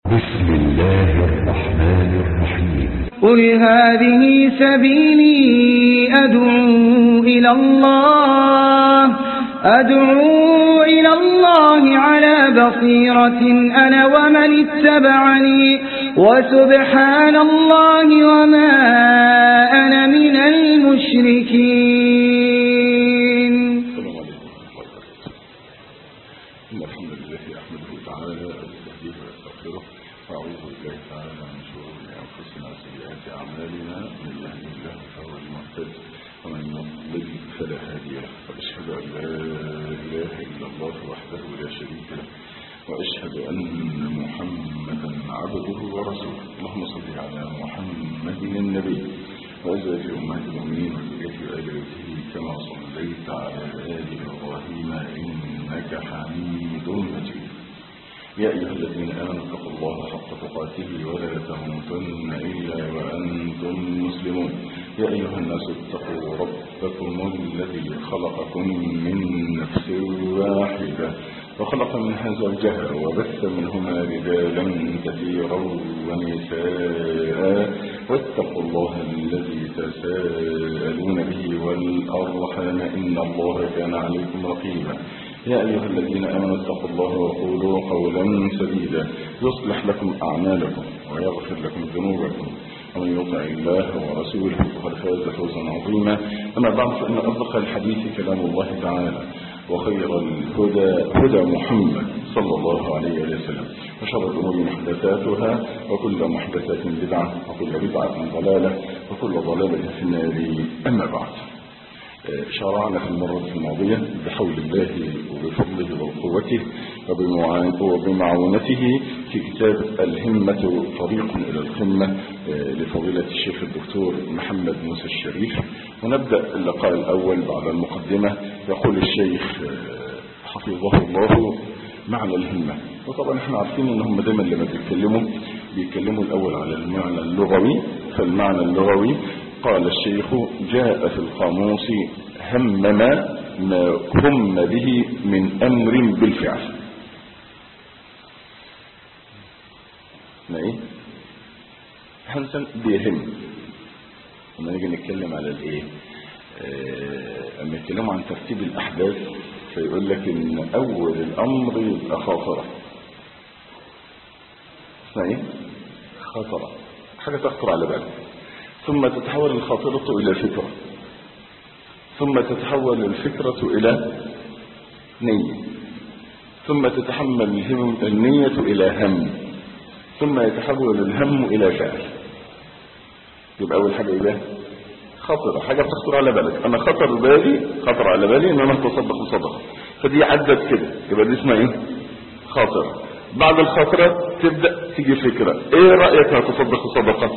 بسم الله الرحمن الرحيم قل هذه سبيلي أدعو إلى الله أدعو إلى الله على بصيرة أنا ومن اتبعني وسبحان الله وما أنا من المشركين السلام عليكم ورحمة الله وبركاته. إن الحمد لله أحمده تعالى وأستهديه وأستغفره وأعوذ بالله تعالى من شرور أنفسنا وسيئات أعمالنا من يهده الله فهو المهتد ومن يضلل فلا هادي له وأشهد أن لا إله إلا الله وحده لا شريك له وأشهد أن محمدا عبده ورسوله اللهم صل على محمد النبي وأزواج أمهات المؤمنين وذريته وآل بيته كما صليت على آل إبراهيم إنك حميد مجيد يا أيها الذين آمنوا اتقوا الله حق تقاته ولا تموتن إلا وأنتم مسلمون يا أيها الناس اتقوا ربكم الذي خلقكم من نفس واحدة وخلق منها زوجها وبث منهما رجالا كثيرا ونساء واتقوا الله الذي تساءلون به والأرحام إن الله كان عليكم رقيبا يا أيها الذين آمنوا اتقوا الله وقولوا قولا سديدا يصلح لكم أعمالكم ويغفر لكم ذنوبكم ومن يطع الله ورسوله فقد فاز فوزا عظيما أما بعد فإن أصدق الحديث كلام الله تعالى وخير الهدى هدى محمد صلى الله عليه وسلم وشر الأمور محدثاتها وكل محدثات بدعة وكل بدعة ضلالة وكل ضلالة في النار أما بعد شرعنا في المرة الماضية بحول الله وبفضله وقوته وبمعونته في كتاب الهمة طريق إلى القمة لفضيلة الشيخ الدكتور محمد موسى الشريف ونبدأ اللقاء الأول بعد المقدمة يقول الشيخ حفظه الله معنى الهمة وطبعا احنا عارفين ان هم دايما لما بيتكلموا بيتكلموا الأول على المعنى اللغوي فالمعنى اللغوي قال الشيخ جاء في القاموس همم ما هم به من أمر بالفعل ما ايه همسا بيهم لما نيجي نتكلم على الايه آه، اما يتكلموا عن ترتيب الاحداث فيقول لك ان اول الامر يبقى خاطره اسمها ايه خاطره حاجه تخطر على بالك ثم تتحول الخاطرة إلى فكرة ثم تتحول الفكرة إلى نية ثم تتحمل الهم النية إلى هم ثم يتحول الهم إلى فعل يبقى أول حاجة إيه خطر حاجة بتخطر على بالك أنا خطر بالي خطر على بالي إن أنا أتصدق صدقة فدي عدت كده يبقى دي اسمها إيه خاطر بعد الخاطرة تبدأ تيجي فكرة إيه رأيك أتصدق صدقة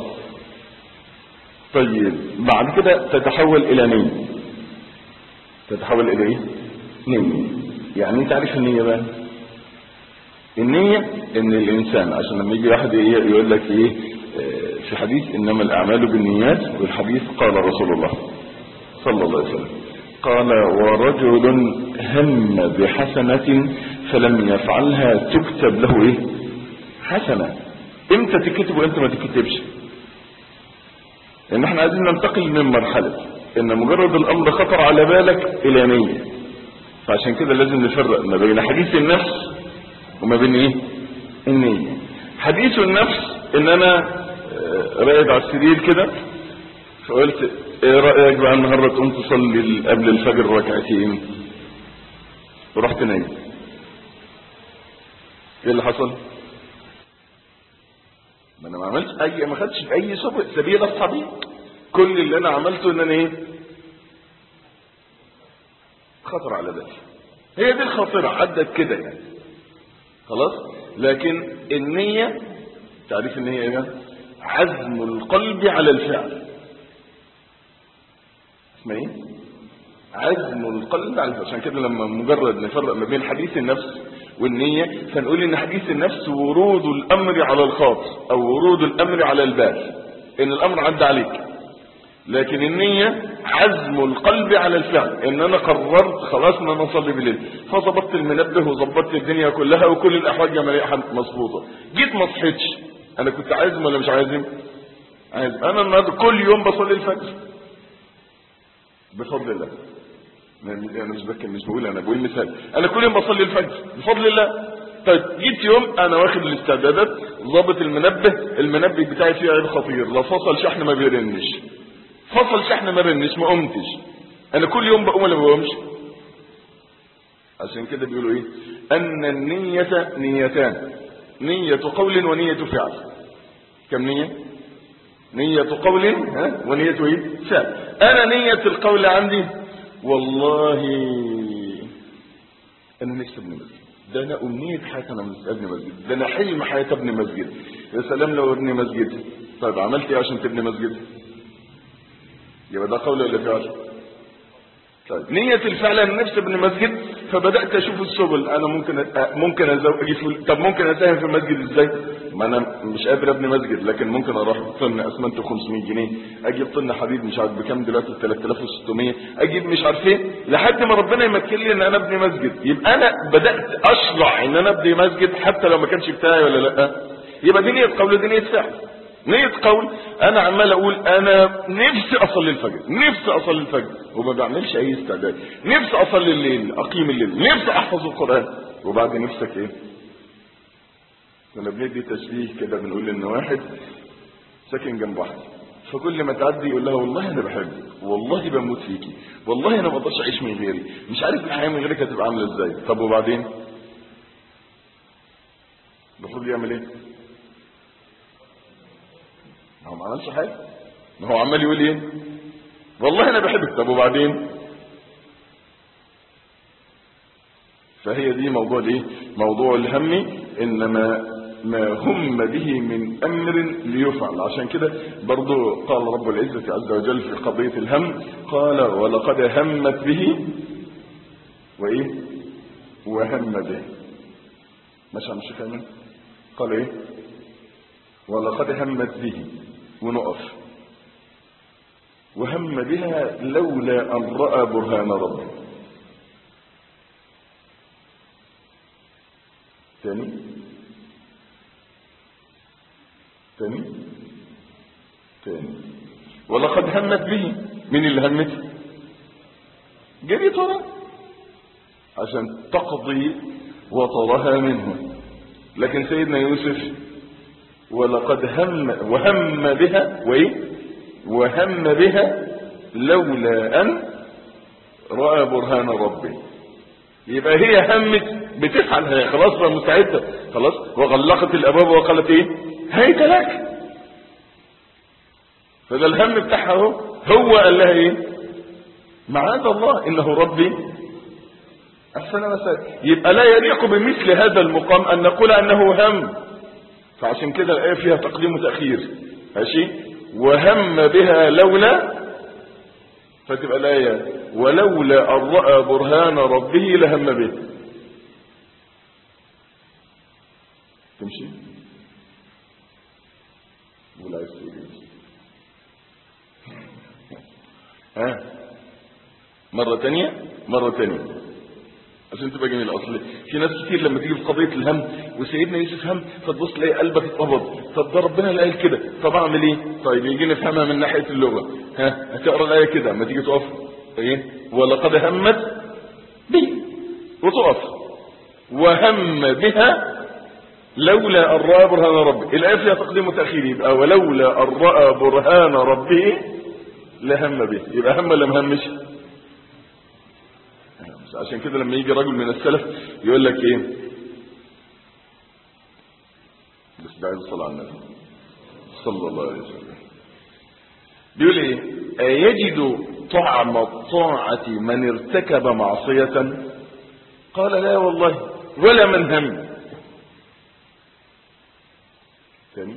طيب بعد كده تتحول الى نية تتحول الى ايه نية يعني انت عارف النية بقى النية ان الانسان عشان لما يجي واحد يقول لك ايه آه، في حديث انما الاعمال بالنيات والحديث قال رسول الله صلى الله عليه وسلم قال ورجل هم بحسنة فلم يفعلها تكتب له ايه حسنة امتى تكتب وامتى ما تكتبش ان احنا عايزين ننتقل من مرحلة ان مجرد الامر خطر على بالك الى نية فعشان كده لازم نفرق ما بين حديث النفس وما بين ايه النية حديث النفس ان انا آه، راقد على السرير كده فقلت ايه رأيك بقى النهاردة تقوم تصلي قبل الفجر ركعتين ورحت نايم ايه اللي حصل ما انا ما عملتش اي ما خدتش اي سبيل سبيل اصحابي كل اللي انا عملته ان انا ايه خطر على بالي هي دي الخاطره عدت كده يعني خلاص لكن النيه تعريف النيه ايه بقى؟ عزم القلب على الفعل اسمها ايه عزم القلب على الفعل عشان كده لما مجرد نفرق ما بين حديث النفس والنية فنقول ان حديث النفس ورود الامر على الخاطر او ورود الامر على البال ان الامر عدى عليك لكن النية عزم القلب على الفعل ان انا قررت خلاص ان انا اصلي بالليل فظبطت المنبه وظبطت الدنيا كلها وكل الاحوال الجماليه مظبوطه جيت ما صحيتش انا كنت عازم ولا مش عازم عازم انا النهارده كل يوم بصلي الفجر بفضل الله انا مش بكلم مش بقول انا بقول مثال انا كل يوم بصلي الفجر بفضل الله طيب جيت يوم انا واخد الاستعدادات ظابط المنبه المنبه بتاعي فيه عيب خطير لا فصل شحن ما بيرنش فصل شحن ما بيرنش ما قمتش انا كل يوم بقوم ولا ما بقومش عشان كده بيقولوا ايه ان النية نيتان نية قول ونية فعل كم نية نية قول ها ونية ايه فعل انا نية القول عندي والله انا نفسي ابن مسجد ده انا امنية حياتي انا ابن مسجد ده انا حلم حياتي ابن مسجد يا سلام لو ابن مسجد طيب عملت ايه عشان تبني مسجد يبقى ده قول ولا فعل طيب نية الفعل انا نفسي ابن مسجد فبدات اشوف السبل انا ممكن أ... ممكن اجيب طب ممكن اساهم في المسجد ازاي ما انا مش قادر ابني مسجد لكن ممكن اروح طن اسمنت 500 جنيه اجيب طن حديد مش عارف بكام دلوقتي 3600 اجيب مش عارف ايه لحد ما ربنا يمكن لي ان انا ابني مسجد يبقى انا بدات اشرع ان انا ابني مسجد حتى لو ما كانش بتاعي ولا لا يبقى دي نيه قول ودي نيه فعل نية قول انا عمال اقول انا نفسي اصلي الفجر نفسي اصلي الفجر وما بعملش اي استعداد نفسي اصلي الليل اقيم الليل نفسي احفظ القرآن وبعد نفسك ايه كنا بندي تشبيه كده بنقول ان واحد ساكن جنب واحد فكل ما تعدي يقول لها والله انا بحبك والله بموت فيكي والله انا ما اقدرش اعيش من غيري مش عارف الحياه من غيرك هتبقى عامله ازاي طب وبعدين المفروض يعمل ايه ما هو ما عملش حاجه ما هو عمال يقول ايه والله انا بحبك طب وبعدين فهي دي موضوع الايه موضوع الهم انما ما هم به من امر ليفعل عشان كده برضو قال رب العزة عز وجل في قضية الهم قال ولقد همت به وايه وهم به مش عم شيخ قال ايه ولقد همت به ونقف وهم بها لولا أن رأى برهان ربه تاني تاني تاني ولقد همت به من اللي همت جريت ورا عشان تقضي وطرها منه لكن سيدنا يوسف ولقد هم وهم بها وايه وهم بها لولا ان راى برهان ربه يبقى هي همت بتفعل هي خلاص بقى مستعده خلاص وغلقت الابواب وقالت ايه هيت لك فده الهم بتاعها اهو هو قال لها ايه معاذ الله انه ربي احسن مثلا يبقى لا يليق بمثل هذا المقام ان نقول انه هم فعشان كده الآية فيها تقديم وتأخير ماشي وهم بها لولا فتبقى الآية ولولا أن رأى برهان ربه لهم به تمشي ولا عايز تقول ها مرة تانية مرة تانية عشان تبقى جميل اصل في ناس كتير لما تيجي في قضيه الهم وسيدنا يوسف هم فتبص تلاقي قلبك اتقبض طب ده ربنا اللي قال كده طب اعمل ايه طيب يجي نفهمها من ناحيه اللغه ها هتقرا الايه كده اما تيجي تقف ايه ولقد همت بي وتقف وهم بها لولا ان راى برهان ربه الايه فيها تقديم وتاخير يبقى ولولا ان راى برهان ربه لهم به يبقى هم ولا مهمش عشان كده لما يجي رجل من السلف يقول لك ايه بس ده عايز الصلاة على النبي صلى الله عليه وسلم بيقول ايه أيجد طعم الطاعة من ارتكب معصية قال لا والله ولا من هم ثاني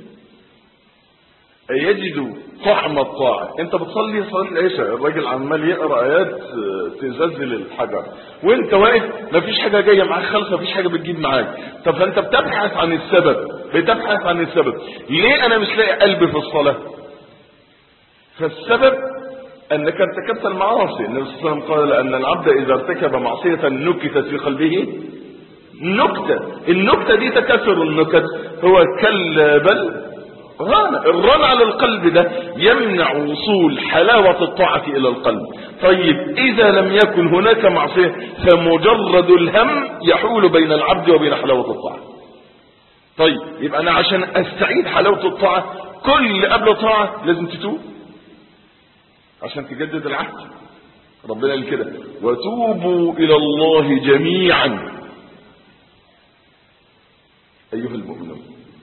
يجد طعم الطاعة انت بتصلي صلاة العشاء الراجل عمال يقرأ آيات تزلزل الحجر وانت واقف مفيش حاجة جاية معاك خالص مفيش حاجة بتجيب معاك طب فانت بتبحث عن السبب بتبحث عن السبب ليه انا مش لاقي قلبي في الصلاة فالسبب انك ارتكبت المعاصي النبي صلى الله عليه وسلم قال ان العبد اذا ارتكب معصيه نكتت في قلبه نكته النكته دي تكسر النكت هو كلا بل ران الران على القلب ده يمنع وصول حلاوة الطاعة إلى القلب طيب إذا لم يكن هناك معصية فمجرد الهم يحول بين العبد وبين حلاوة الطاعة طيب يبقى أنا عشان أستعيد حلاوة الطاعة كل قبل طاعة لازم تتوب عشان تجدد العهد ربنا قال كده وتوبوا إلى الله جميعا أيها المؤمنون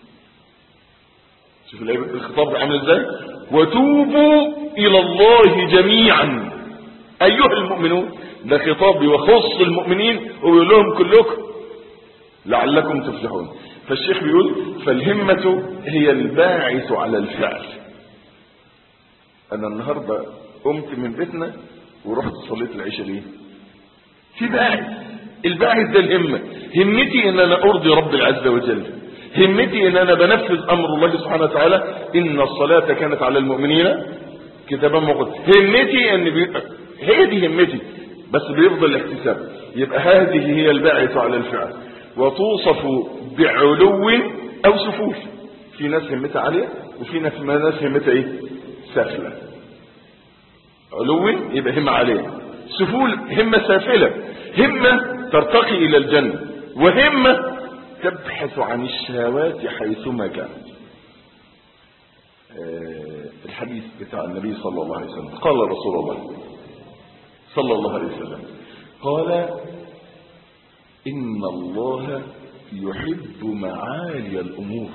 شوف الخطاب عامل ازاي وتوبوا الى الله جميعا ايها المؤمنون ده خطاب يخص المؤمنين ويقول لهم كلكم لعلكم تفلحون فالشيخ بيقول فالهمة هي الباعث على الفعل انا النهاردة قمت من بيتنا ورحت صليت العشاء ليه في باعث الباعث ده الهمة همتي ان انا ارضي رب العز وجل همتي ان انا بنفذ امر الله سبحانه وتعالى ان الصلاة كانت على المؤمنين كتابا موقوتا همتي ان بي... هي دي همتي بس بيفضل الاحتساب يبقى هذه هي الباعث على الفعل وتوصف بعلو او سفول في ناس همتها عالية وفي ناس ناس همتها ايه سافلة علو يبقى همة عالية سفول همة سافلة همة ترتقي الى الجنة وهمة تبحث عن الشهوات حيثما كانت آه الحديث بتاع النبي صلى الله عليه وسلم قال رسول الله صلى الله عليه وسلم قال إن الله يحب معالي الأمور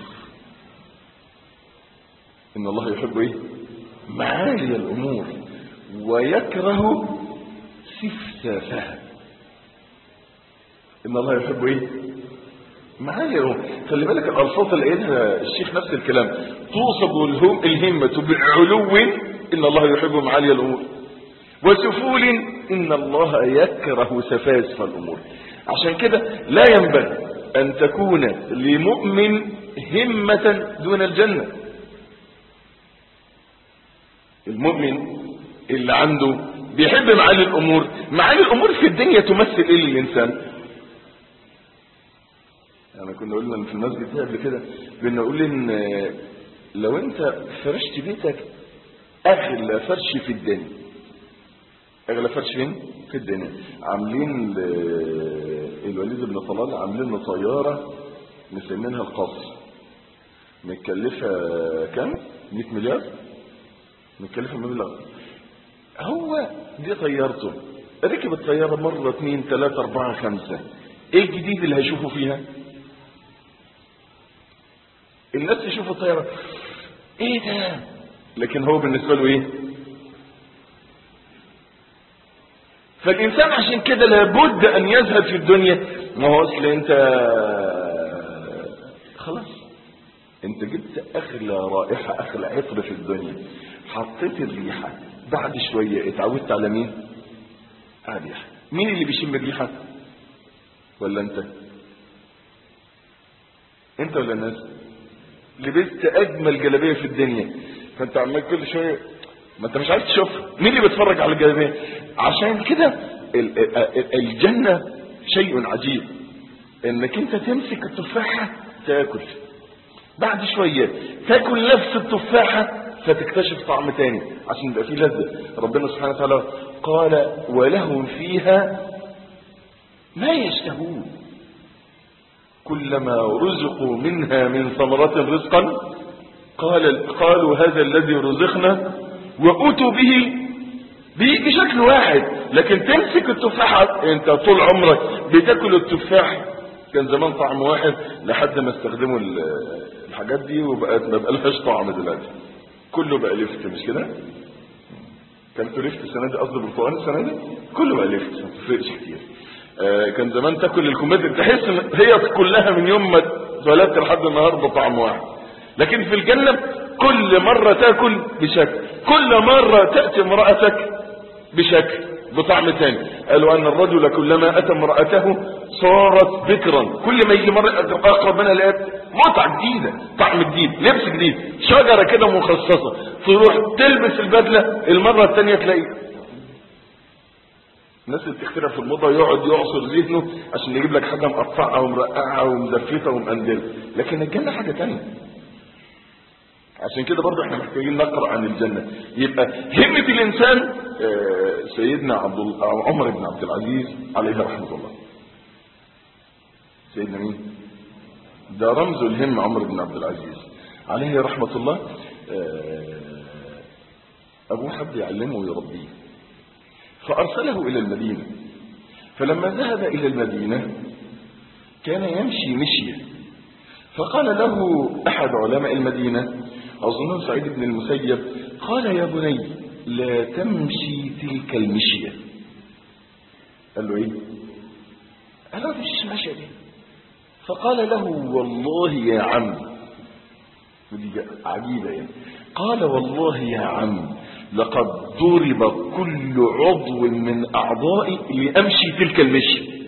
إن الله يحب إيه معالي الأمور ويكره سفسافها إن الله يحب إيه معايا خلي بالك الالفاظ اللي قالها الشيخ نفس الكلام توصب الهم الهمة بالعلو ان الله يحب معالي الامور وسفول ان الله يكره سفاسف الامور عشان كده لا ينبغي ان تكون لمؤمن همة دون الجنة المؤمن اللي عنده بيحب معالي الامور معالي الامور في الدنيا تمثل ايه للانسان يعني كنا قلنا في المسجد دي قبل كده كنا نقول ان لو انت فرشت بيتك اغلى فرش في الدنيا اغلى فرش فين في الدنيا عاملين الوليد بن طلال عاملين له طياره مسمينها القصر متكلفه كام 100 مليار متكلفه مبلغ هو دي طيارته ركب الطياره مره اثنين ثلاثه اربعه خمسه ايه الجديد اللي هيشوفه فيها الناس يشوفوا الطيارة ايه ده لكن هو بالنسبة له ايه فالانسان عشان كده لابد ان يزهد في الدنيا ما هو اصل انت خلاص انت جبت اغلى رائحة اغلى عطر في الدنيا حطيت الريحة بعد شوية اتعودت على مين على الريحة مين اللي بيشم الريحة ولا انت انت ولا الناس لبست اجمل جلابيه في الدنيا فانت عمال كل شويه ما انت مش عايز تشوفها مين اللي بيتفرج على الجلابيه عشان كده الجنه شيء عجيب انك انت تمسك التفاحه تاكل بعد شويه تاكل نفس التفاحه فتكتشف طعم تاني عشان يبقى فيه لذه ربنا سبحانه وتعالى قال ولهم فيها ما يشتهون كلما رزقوا منها من ثمرات رزقا قال قالوا هذا الذي رزقنا وأتوا به بشكل واحد لكن تمسك التفاحة انت طول عمرك بتاكل التفاح كان زمان طعم واحد لحد ما استخدموا الحاجات دي وبقت ما بقالهاش طعم دلوقتي كله بقى لفت مش كده كلت لفت السنه دي قصدي برتقال السنه دي كله بقى لفت ما تفرقش كتير آه كان زمان تاكل الكمثرى تحس ان هي كلها من يوم ما اتولدت لحد النهارده طعم واحد لكن في الجنه كل مره تاكل بشكل كل مره تاتي امراتك بشكل بطعم تاني قالوا ان الرجل كلما اتى امراته صارت بكرا كل ما يجي مره اقرب منها لقيت متعه جديده طعم جديد لبس جديد شجرة كده مخصصة تروح تلبس البدلة المرة الثانية تلاقي الناس اللي بتخترع في الموضة يقعد يعصر ذهنه عشان يجيب لك حاجة مقطعة ومرقعة ومزفيتة ومقندلة لكن الجنة حاجة تانية عشان كده برضه احنا محتاجين نقرا عن الجنه يبقى همه الانسان آه، سيدنا عبد ال- أو عمر بن عبد العزيز عليه رحمه الله سيدنا مين ده رمز الهم عمر بن عبد العزيز عليه رحمه الله آه، ابوه حب يعلمه ويربيه فارسله الى المدينه فلما ذهب الى المدينه كان يمشي مشيه فقال له أحد علماء المدينة أظن سعيد بن المسيب قال يا بني لا تمشي تلك المشية قال له إيه قال له مش ماشية دي فقال له والله يا عم ودي عجيبة يعني قال والله يا عم لقد ضرب كل عضو من أعضائي لأمشي تلك المشية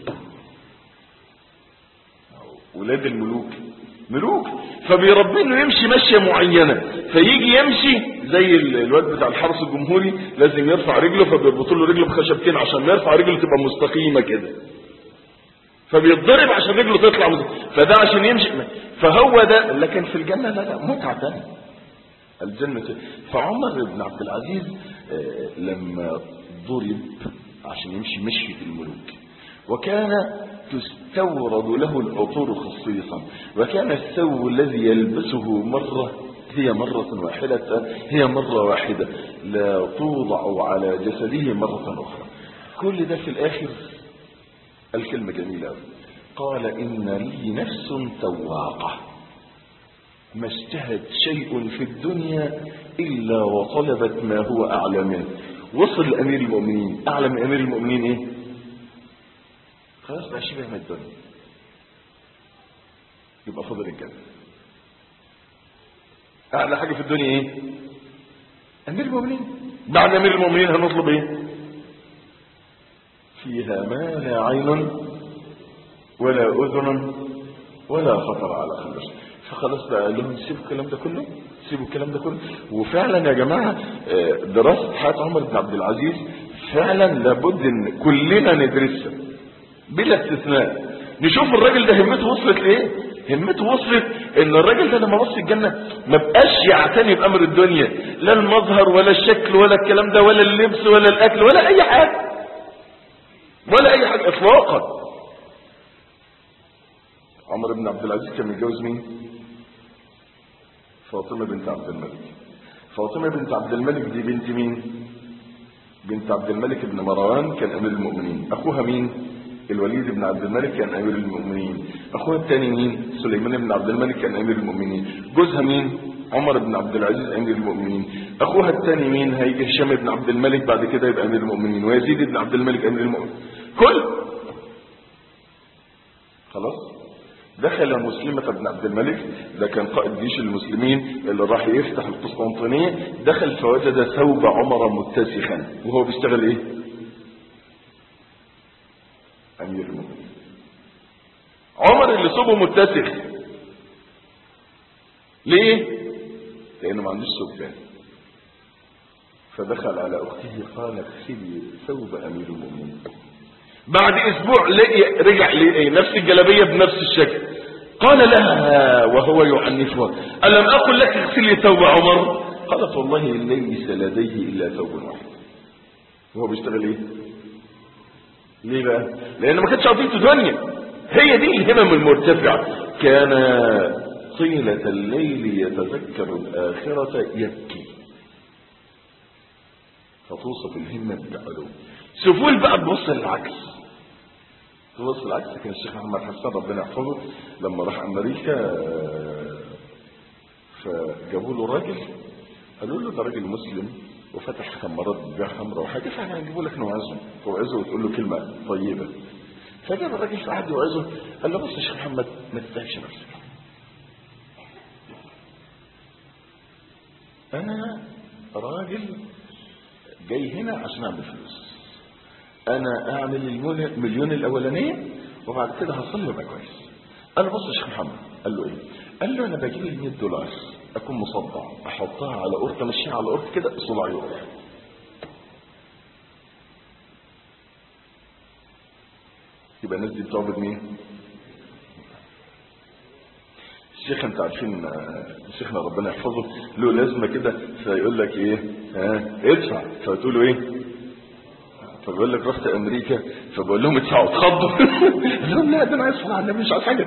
ولاد الملوك ملوك فبيربيه انه يمشي مشيه معينه فيجي يمشي زي ال- الواد بتاع الحرس الجمهوري لازم يرفع رجله فبيربطوا له رجله بخشبتين عشان ما يرفع رجله تبقى مستقيمه كده فبيتضرب عشان رجله تطلع مستقيمة. فده عشان يمشي فهو ده لكن في الجنه لا لا متعه تانية الجنة فعمر بن عبد العزيز آه، لما ضرب عشان يمشي مشية الملوك وكان تستورد له العطور خصيصا وكان الثوب الذي يلبسه مرة هي مرة واحدة هي مرة واحدة لا توضع على جسده مرة أخرى كل ده في الآخر الكلمة جميلة أوي. قال إن لي نفس تواقة ما اشتهت شيء في الدنيا إلا وطلبت ما هو أعلى منه وصل لأمير المؤمنين أعلى من أمير المؤمنين إيه خلاص بقى شبه من الدنيا يبقى فضل الجنة أعلى حاجة في الدنيا إيه أمير المؤمنين بعد أمير المؤمنين هنطلب إيه فيها ما لا عين ولا أذن ولا خطر على قلب فخلاص بقى قال لهم سيبوا الكلام ده كله سيبوا الكلام ده كله وفعلا يا جماعة آه، دراسة حياة عمر بن عبد العزيز فعلا لابد ان كلنا ندرسها بلا استثناء نشوف الراجل ده همته وصلت لايه همته وصلت ان الراجل ده لما بص الجنة ما بقاش يعتني بامر الدنيا لا المظهر ولا الشكل ولا الكلام ده ولا اللبس ولا الاكل ولا اي حاجة ولا اي حاجة اطلاقا عمر بن عبد العزيز كان متجوز مين فاطمة بنت عبد الملك فاطمة بنت عبد الملك دي بنت مين بنت عبد الملك بن مروان كان امير المؤمنين اخوها مين الوليد بن عبد الملك كان امير المؤمنين اخوها الثاني مين سليمان بن عبد الملك كان امير المؤمنين جوزها مين عمر بن عبد العزيز امير المؤمنين اخوها الثاني مين هيجي هشام بن عبد الملك بعد كده يبقى امير المؤمنين ويزيد بن عبد الملك امير المؤمنين كل خلاص دخل مسلمة بن عبد الملك ده كان قائد جيش المسلمين اللي راح يفتح القسطنطينية دخل فوجد ثوب عمر متسخا وهو بيشتغل ايه امير المؤمنين عمر اللي ثوبه متسخ ليه لانه ما عندوش ثوب تاني فدخل على اخته قال اغسلي ثوب امير المؤمنين بعد اسبوع لقي رجع لقي نفس الجلابيه بنفس الشكل قال لها وهو يعنفها الم اقل لك اغسلي ثوب عمر قالت والله ليس لديه الا ثوب واحد وهو بيشتغل ايه ليه بقى لان ما كانتش عطيته دنيا هي دي الهمم المرتفعه كان طيله الليل يتذكر الاخره يبكي فتوصف الهمه بالعلو سفول بقى تبص للعكس تبص للعكس كان الشيخ محمد حسن ربنا يحفظه لما راح امريكا آه، فجابوا له راجل قالوا له ده راجل مسلم وفتح خمرات بيبيع خمره وحاجه فاحنا هنجيبه لك نوعظه توعظه وتقول له كلمه طيبه فجاب الراجل فقعد يوعظه قال له بص يا شيخ محمد ما تتعبش نفسك انا راجل جاي هنا عشان اعمل فلوس انا اعمل المليون المليون الاولانيه وبعد كده هصلي وابقى كويس قال له بص يا شيخ محمد قال له ايه قال له انا بجيب ال 100 دولار اكون مصدع احطها على قرط امشيها على قرط كده صباعي يقع يبقى الناس دي بتعبد مين الشيخ انت عارفين آه، شيخنا ربنا يحفظه له لازمه كده فيقول لك ايه ها ادفع فتقول له ايه فبيقول لك رحت امريكا فبقول لهم ادفعوا اتخضوا قال لهم لا ده انا عايز على النبي مش عايز حاجه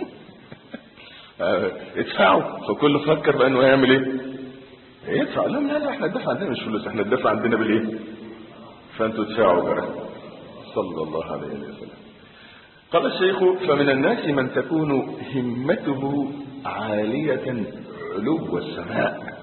آه، ادفعوا فكله فكر بقى انه هيعمل ايه يدفع قال لهم لا لا احنا الدفع عندنا مش فلوس احنا الدفع عندنا بالايه فانتوا ادفعوا بقى صلى الله عليه وسلم قال الشيخ فمن الناس من تكون همته عالية علو السماء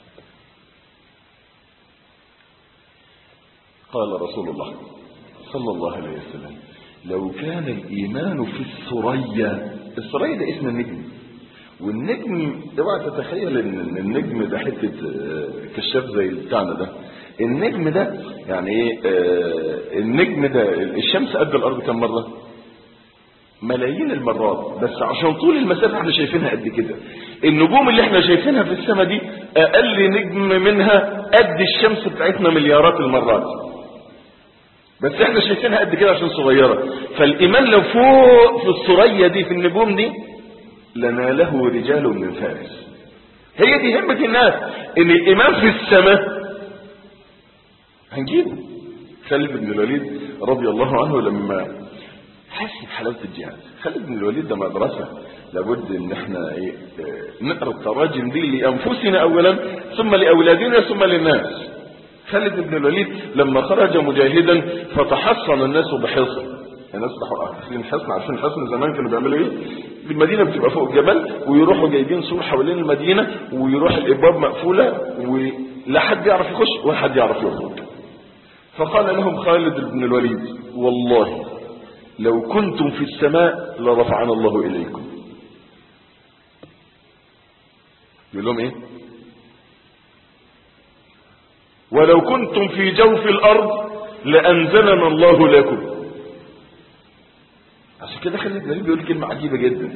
قال رسول الله صلى الله عليه وسلم لو كان الإيمان في الثريا الثريا ده اسم النجم والنجم اوعى تتخيل ان النجم ده حته آه، كشاف زي بتاعنا ده النجم ده يعني ايه آه، النجم ده الشمس قد الارض كم مره ملايين المرات بس عشان طول المسافه احنا شايفينها قد كده النجوم اللي احنا شايفينها في السماء دي اقل نجم منها قد الشمس بتاعتنا مليارات المرات بس احنا شايفينها قد كده عشان صغيره فالايمان لو فوق في الثريا دي في النجوم دي لناله رجال من فارس هي دي همة الناس ان الايمان في السماء هنجيبه خالد بن الوليد رضي الله عنه لما حس بحلاوه الجهاد خالد بن الوليد ده مدرسه لابد ان احنا ايه اه، نقرا التراجم دي لانفسنا اولا ثم لاولادنا ثم للناس خالد بن الوليد لما خرج مجاهدا فتحصن الناس بحصن الناس راحوا عارفين الحصن عارفين الحصن زمان كانوا بيعملوا ايه المدينه بتبقى فوق الجبل ويروحوا جايبين سور حوالين المدينه ويروح الابواب مقفوله ولا حد يعرف يخش ولا حد يعرف يخرج فقال لهم خالد بن الوليد والله لو كنتم في السماء لرفعنا الله إليكم يقول لهم ايه ولو كنتم في جوف الأرض لأنزلنا الله لكم عشان كده خالد بن الوليد بيقول كلمة عجيبة جدا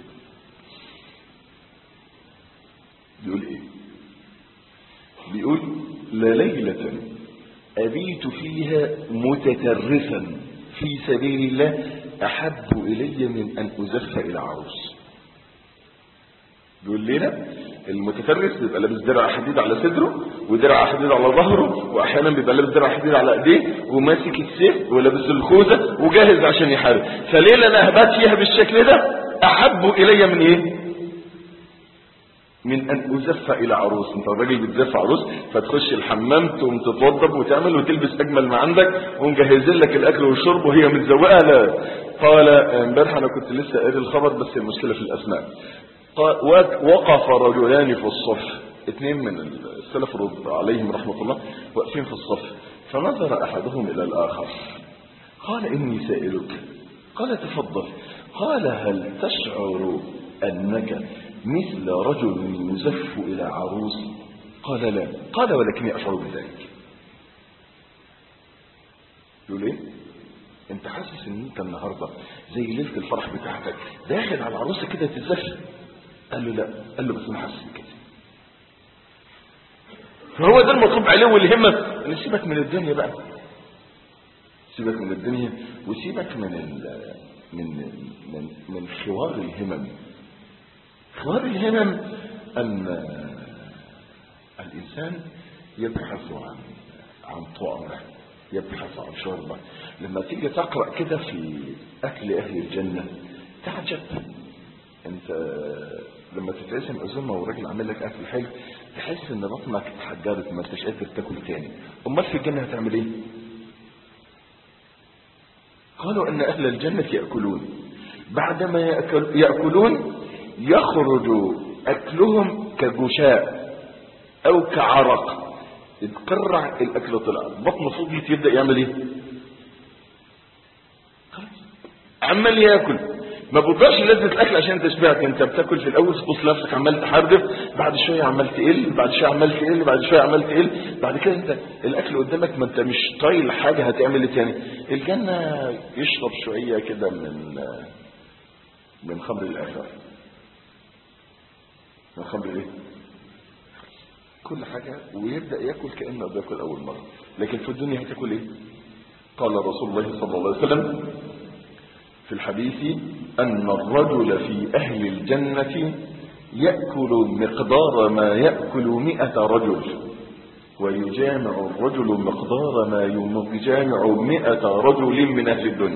بيقول ايه بيقول لليلة أبيت فيها متترسا في سبيل الله أحب إلي من أن أزف إلى عروس بيقول لنا المتفرس بيبقى لابس درع حديد على صدره ودرع حديد على ظهره واحيانا بيبقى لابس درع حديد على ايديه وماسك السيف ولابس الخوذه وجاهز عشان يحارب فليله انا هبات فيها بالشكل ده احب الي من ايه من ان ازف الى عروس انت الراجل بتزف عروس فتخش الحمام تقوم تتوضب وتعمل وتلبس اجمل ما عندك ومجهزين لك الاكل والشرب وهي متزوقه لا قال امبارح انا كنت لسه قاري الخبر بس المشكله في الاسماء قال وقف رجلان في الصف اثنين من السلف رضي عليهم رحمه الله واقفين في الصف فنظر احدهم الى الاخر قال اني سائلك قال تفضل قال هل تشعر انك مثل رجل يزف إلى عروس قال لا قال ولكني أشعر بذلك يقول ايه انت حاسس ان انت النهاردة زي ليلة الفرح بتاعتك داخل على العروسة كده تزف قال له لا قال له بس انا حاسس بكده فهو ده المطلوب عليه والهمة ان سيبك من الدنيا بقى سيبك من الدنيا وسيبك من ال من من من حوار الهمم حوار الهمم أن الإنسان يبحث عن عن طعمه يبحث عن شربه لما تيجي تقرأ كده في أكل أهل الجنة تعجب أنت لما تتقسم أزمة والراجل عامل لك أكل حلو تحس إن بطنك اتحجرت ما انتش قادر تاكل تاني أمال في الجنة هتعمل إيه؟ قالوا أن أهل الجنة يأكلون بعدما يأكل يأكلون يخرج أكلهم كجشاء أو كعرق يتقرع الأكل طلع بطن فضلت يبدأ يعمل إيه عمال ياكل ما بتضيعش لذة الأكل عشان انت شبعت انت بتاكل في الأول تبص نفسك عمال تحردف بعد شوية عمال تقل بعد شوية عمال تقل بعد شوية عمال تقل بعد كده انت الأكل قدامك ما انت مش طايل حاجة هتعمل ايه تاني الجنة يشرب شوية كده من من خمر الآخرة من خمر ايه كل حاجة ويبدأ ياكل كأنه بياكل أول مرة لكن في الدنيا هتاكل إيه قال رسول الله صلى الله عليه وسلم في الحديث أن الرجل في أهل الجنة يأكل مقدار ما يأكل مئة رجل ويجامع الرجل مقدار ما يجامع مئة رجل من أهل الدنيا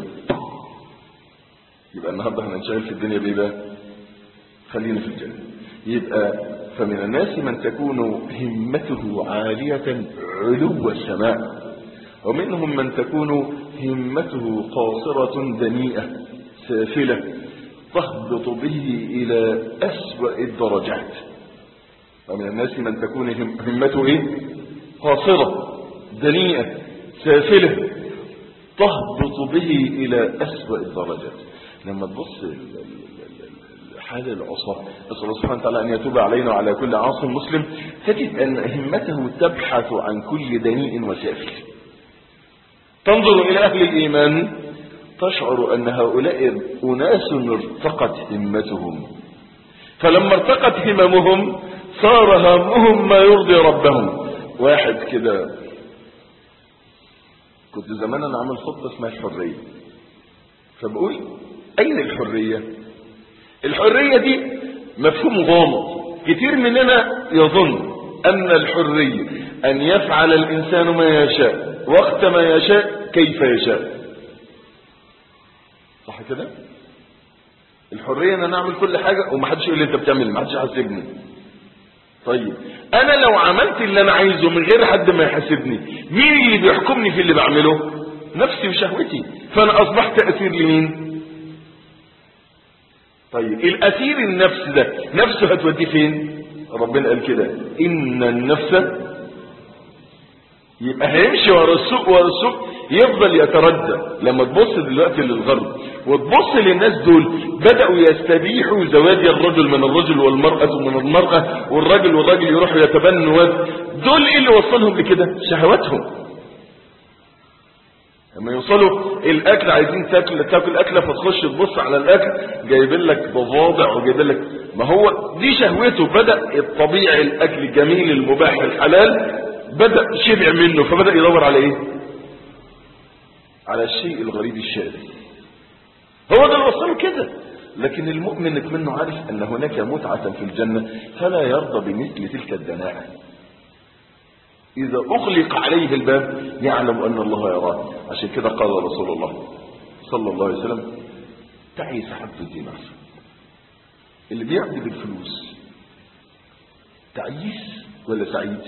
يبقى النهاردة هننشغل في الدنيا بإيه بقى؟ خلينا في الجنة يبقى فمن الناس من تكون همته عالية علو السماء ومنهم من تكون همته قاصرة دنيئة سافلة تهبط به إلى أسوأ الدرجات ومن الناس من تكون هم- همته إيه؟ قاصرة دنيئة سافلة تهبط به إلى أسوأ الدرجات لما تبص ال- ال- ال- حال العصاة نسأل الله سبحانه وتعالى أن يتوب علينا وعلى كل عاص مسلم تجد أن همته تبحث عن كل دنيء وسافل تنظر إلى أهل الإيمان تشعر أن هؤلاء أناس ارتقت همتهم فلما ارتقت هممهم صار همهم ما يرضي ربهم واحد كده كنت زمان انا عامل خطه اسمها الحريه فبقول اين الحريه الحريه دي مفهوم غامض كتير مننا يظن ان الحريه ان يفعل الانسان ما يشاء وقت ما يشاء كيف يشاء صح كده الحريه ان انا اعمل كل حاجه ومحدش يقول لي انت بتعمل محدش يحاسبني طيب انا لو عملت اللي انا عايزه من غير حد ما يحاسبني مين اللي بيحكمني في اللي بعمله نفسي وشهوتي فانا اصبحت اسير لمين طيب الاسير النفس ده نفسه هتوديه فين ربنا قال كده ان النفس يبقى هيمشي ورا السوق ورا السوق يفضل يتردى لما تبص دلوقتي للغرب وتبص للناس دول بدأوا يستبيحوا زواج الرجل من الرجل والمرأة من المرأة والراجل والراجل يروحوا يتبنوا واد دول ايه اللي وصلهم لكده شهواتهم لما يوصلوا الاكل عايزين تاكل تاكل اكله فتخش تبص على الاكل جايبين لك ضفادع وجايبين لك ما هو دي شهوته بدا الطبيعي الاكل الجميل المباح الحلال بدا شبع منه فبدا يدور على ايه على الشيء الغريب الشاذ هو ده اللي وصله كده لكن المؤمن منه عارف ان هناك متعه في الجنه فلا يرضى بمثل تلك الدناءه إذا أغلق عليه الباب يعلم أن الله يراه عشان كده قال رسول الله صلى الله عليه وسلم تعيس عبد الدينار اللي بيعبد بالفلوس تعيس ولا سعيد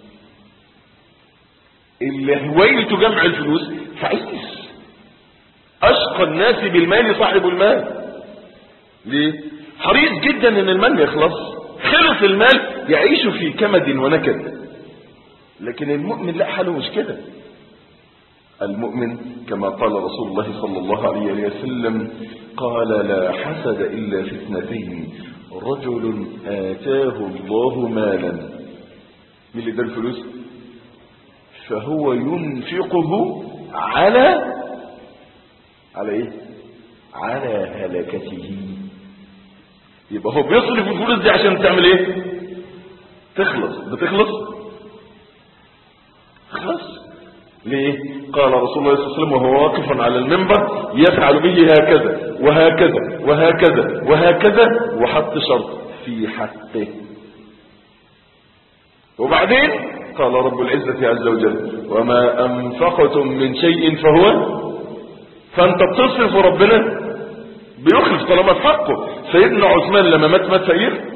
اللي هوايته جمع الفلوس تعيس أشقى الناس بالمال صاحب المال ليه حريص جدا ان المال يخلص خلص المال يعيش في كمد ونكد لكن المؤمن لا حاله مش كده المؤمن كما قال رسول الله صلى الله عليه وسلم قال لا حسد إلا في اثنتين رجل آتاه الله مالا من اللي ده الفلوس فهو ينفقه على على ايه على هلكته يبقى هو بيصرف الفلوس دي عشان تعمل ايه تخلص بتخلص خلاص ليه قال رسول الله صلى الله عليه وسلم وهو واقف على المنبر يفعل به هكذا وهكذا وهكذا وهكذا وحط شرط في حقه وبعدين قال رب العزة عز وجل وما أنفقتم من شيء فهو فأنت بتصرف ربنا بيخلف طالما في حقه سيدنا عثمان لما مات مات فقير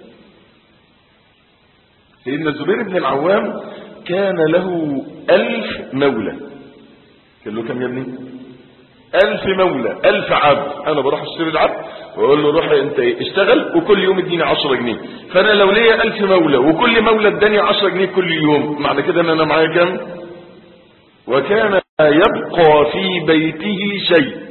سيدنا الزبير بن العوام كان له ألف مولى كان له كم يا ابني ألف مولى ألف عبد أنا بروح اشتري العبد وأقول له روح أنت اشتغل وكل يوم اديني عشرة جنيه فأنا لو ليا ألف مولى وكل مولى اداني عشرة جنيه كل يوم معنى كده أن أنا معايا كام وكان يبقى في بيته شيء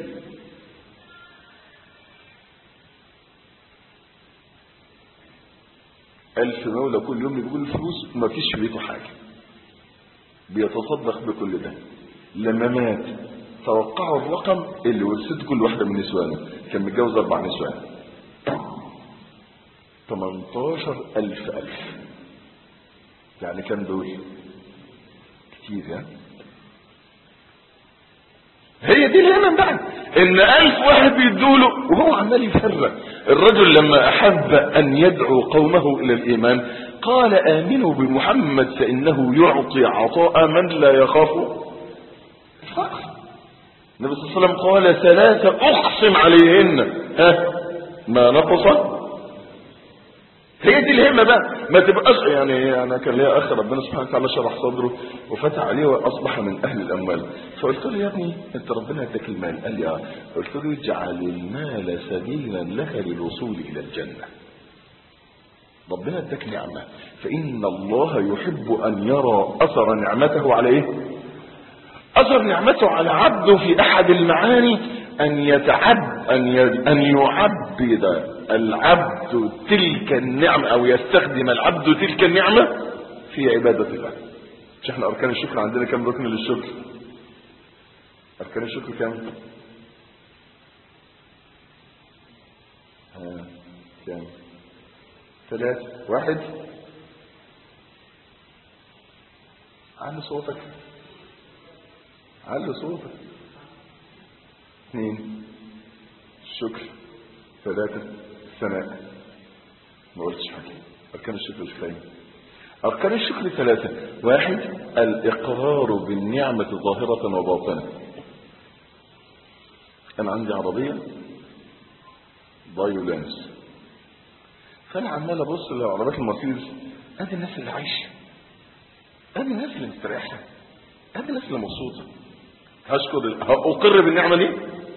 ألف مولى كل يوم بكل فلوس ما فيش في بيته حاجة بيتصدق بكل ده لما مات توقعوا الرقم اللي ورثته كل واحدة من نسوانه كان متجوز أربع نسوان 18 ألف ألف يعني كم دول كتير ها هي دي الهمم بقى ان الف واحد بيدوله وهو عمال يفرق الرجل لما احب ان يدعو قومه الى الايمان قال امنوا بمحمد فانه يعطي عطاء من لا يخاف الفقر النبي صلى الله عليه وسلم قال ثلاثة اقسم عليهن ها ما نقص هي دي الهمة بقى ما تبقاش يعني انا كان ليا اخ ربنا سبحانه وتعالى شرح صدره وفتح عليه واصبح من اهل الاموال فقلت له يا ابني انت ربنا اداك المال قال لي اه قلت له اجعل المال سبيلا لك للوصول الى الجنة ربنا اداك نعمة فان الله يحب ان يرى اثر نعمته على ايه اثر نعمته على عبده في احد المعاني ان يتعب ان ي- ان يعبد العبد تلك النعمة او يستخدم العبد تلك النعمة في عبادة الله مش احنا اركان الشكر عندنا كم ركن للشكر اركان الشكر كم ها كم ثلاث واحد علي صوتك علي صوتك اثنين الشكر ثلاثة الثناء ما قلتش حاجة أركان الشكر الكريم أركان الشكر ثلاثة واحد الإقرار بالنعمة ظاهرة وباطنة أنا عندي عربية بايولانس فأنا عمال أبص لعربيات المرسيدس أدي الناس اللي عايشة أدي الناس اللي مستريحة أدي الناس اللي مبسوطة هشكر أقر بالنعمة دي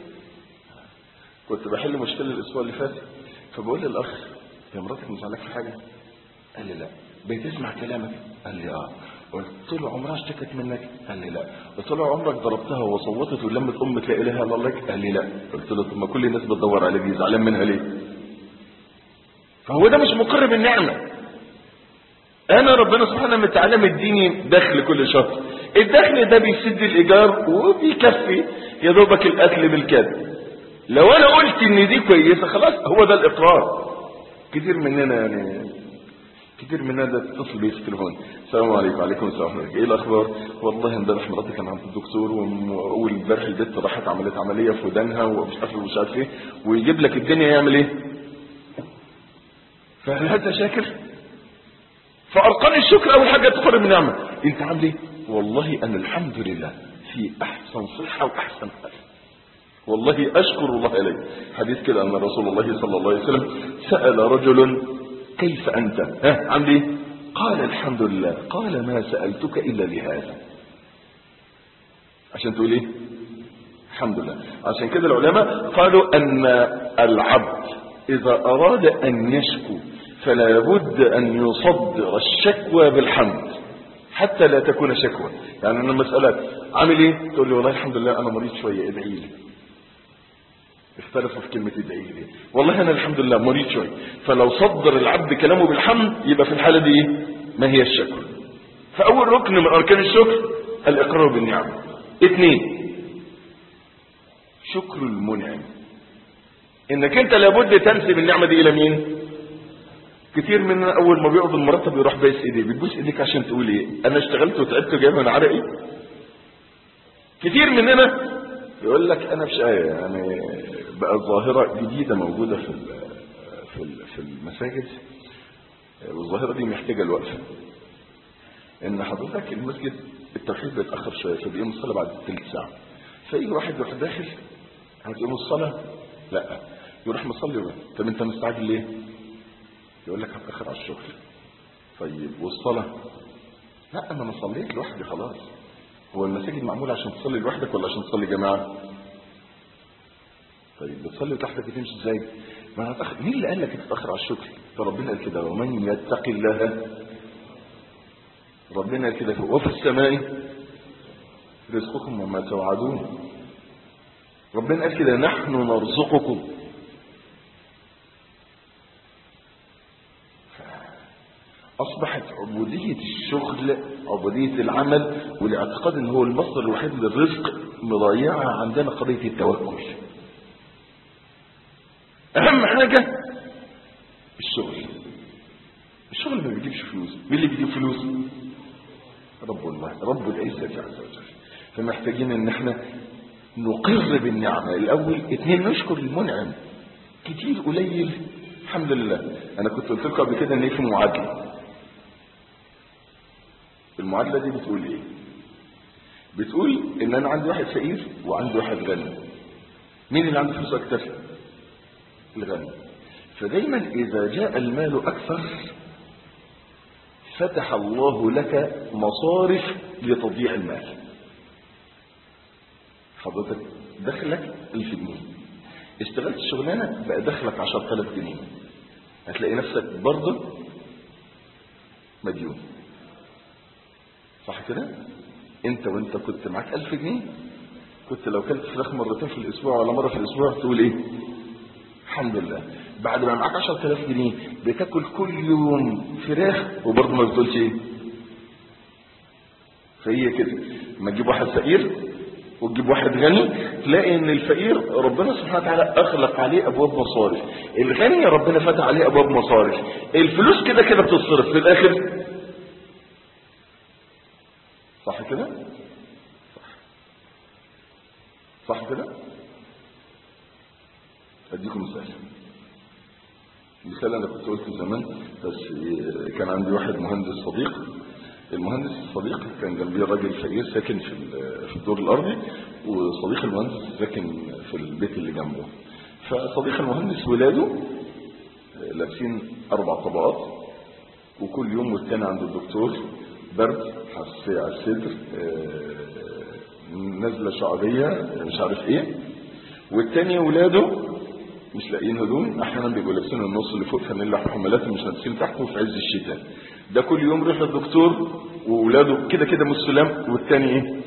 كنت بحل مشكلة الأسبوع اللي فات فبقول للأخ يا مراتك مزعلك في حاجة؟ قال لي لا بتسمع كلامك؟ قال لي اه قلت له عمرها اشتكت منك؟ قال لي لا قلت له عمرك ضربتها وصوتت ولمت امك لا اله الا الله قال لي لا قلت له طب ما كل الناس بتدور عليك دي زعلان منها ليه؟ فهو ده مش مقر بالنعمة انا ربنا سبحانه وتعالى مديني دخل كل شهر الدخل ده بيسد الايجار وبيكفي يا دوبك الاكل بالكاد لو انا قلت ان دي كويسه خلاص هو ده الاقرار كتير مننا يعني كتير مننا ده تتصل بيه في التليفون السلام عليكم وعليكم السلام ورحمه الله ايه الاخبار والله امبارح مراتي كان عند الدكتور وم- والامبارح البنت راحت عملت عمليه في ودانها ومش عارف ومش عارف ايه ويجيب لك الدنيا يعمل ايه فهل هذا شاكر فارقام الشكر اول حاجه تقرب من نعمه انت عامل ايه والله انا الحمد لله في احسن صحه واحسن حال والله أشكر الله إليه حديث كده أن رسول الله صلى الله عليه وسلم سأل رجل كيف أنت ها عامل إيه قال الحمد لله قال ما سألتك إلا لهذا عشان تقول إيه الحمد لله عشان كده العلماء قالوا أن العبد إذا أراد أن يشكو فلا بد أن يصدر الشكوى بالحمد حتى لا تكون شكوى يعني أنا مسألة عامل إيه تقول لي والله الحمد لله أنا مريض شوية ادعي لي اختلفوا في كلمة ادعي لي والله انا الحمد لله مريض شوية فلو صدر العبد كلامه بالحمد يبقى في الحالة دي ايه ما هي الشكر فاول ركن من اركان الشكر الاقرار بالنعم اثنين شكر المنعم انك انت لابد تنسب النعمة دي الى مين كتير مننا اول ما بيقبض المرتب يروح بايس ايديه بتبوس ايديك عشان تقول ايه انا اشتغلت وتعبت وجايب من عرقي كتير مننا يقول لك انا مش آية يعني بقى ظاهرة جديدة موجودة في ال- في ال- في المساجد والظاهرة دي محتاجة الوقفة ان حضرتك المسجد التوحيد بيتأخر شوية فبيقوم الصلاة بعد ثلث ساعة فيجي واحد يروح داخل هتقوم الصلاة لا يروح مصلي ويقول، طب انت مستعجل ليه يقول لك هتأخر على الشغل طيب والصلاة لا انا ما صليت لوحدي خلاص هو المساجد معمولة عشان تصلي لوحدك ولا عشان تصلي جماعة طيب بتصلي لوحدك بتمشي ازاي ما هتأخر مين اللي قال لك تتأخر على الشكر فربنا قال كده ومن يتقي الله ربنا قال كده وفي السماء رزقكم وما توعدون ربنا قال كده نحن نرزقكم أصبحت عبودية الشغل عبودية العمل والاعتقاد ان هو المصدر الوحيد للرزق مضيعة عندنا قضية التوكل أهم حاجة الشغل الشغل ما بيجيبش بيجيبش فلوس مين اللي بيجيب فلوس رب الله رب العزة عز وجل فمحتاجين ان احنا نقر بالنعمة الاول اتنين نشكر المنعم كتير قليل الحمد لله انا كنت قلت لكم قبل كده ان في معادلة المعادلة دي بتقول ايه بتقول ان انا عندي واحد فقير وعندي واحد غني مين اللي عنده فلوس اكتر الغني فدايما اذا جاء المال اكثر فتح الله لك مصارف لتضييع المال حضرتك دخلك 1000 جنيه اشتغلت شغلانه بقى دخلك 10000 جنيه هتلاقي نفسك برضه مديون صح كده انت وانت كنت معاك 1000 جنيه كنت لو كلت فراخ مرتين في الاسبوع ولا مره في الاسبوع تقول ايه الحمد لله بعد ما معاك 10000 جنيه بتاكل كل يوم فراخ وبرضه ما بتقولش ايه فهي كده ما تجيب واحد فقير وتجيب واحد غني تلاقي ان الفقير ربنا سبحانه وتعالى اغلق عليه ابواب مصارف الغني ربنا فتح عليه ابواب مصارف الفلوس كده كده بتتصرف في الاخر صح كده صح صح كده اديكم مثال مثال انا كنت قلت زمان بس كان عندي واحد مهندس صديق المهندس الصديق كان جنبيه راجل فقير ساكن في في الدور الارضي وصديق المهندس ساكن في البيت اللي جنبه فصديق المهندس ولاده لابسين اربع طبقات وكل يوم والتاني عند الدكتور برد حساسيه على الصدر نزله شعبيه مش عارف ايه والتاني ولاده مش لاقيين هدوم احيانا بيبقوا لابسين النص اللي فوق فانيلا حمالات مش لابسين تحته في عز الشتاء ده كل يوم يروح للدكتور واولاده كده كده مش سلام والتاني ايه